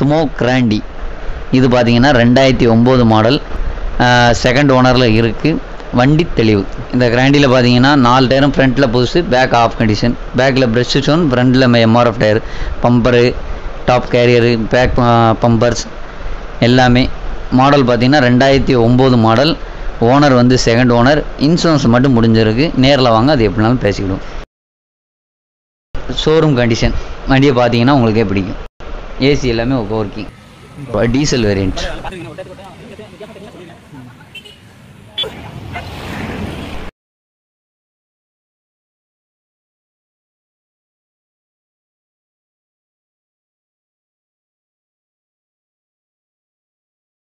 Sumo கிராண்டி இது பார்த்தீங்கன்னா ரெண்டாயிரத்தி ஒம்பது மாடல் செகண்ட் ஓனரில் இருக்குது வண்டி தெளிவு இந்த கிராண்டியில் பார்த்தீங்கன்னா நாலு டயரும் ஃப்ரண்ட்டில் புதுசு பேக் ஆஃப் கண்டிஷன் பேக்கில் பிரஷ் ஸ்டோன் ஃப்ரண்ட்டில் MRF tyre bumper top carrier back bumpers எல்லாமே மாடல் பார்த்தீங்கன்னா ரெண்டாயிரத்தி ஒம்பது மாடல் ஓனர் வந்து செகண்ட் ஓனர் இன்சூரன்ஸ் மட்டும் முடிஞ்சிருக்கு நேரில் வாங்க அது எப்படினாலும் பேசிக்கிடும் ஷோரூம் கண்டிஷன் வண்டியை பார்த்தீங்கன்னா உங்களுக்கே பிடிக்கும் ஏசி எல்லாமே ஒர்க்கிங் டீசல் வேரியண்ட்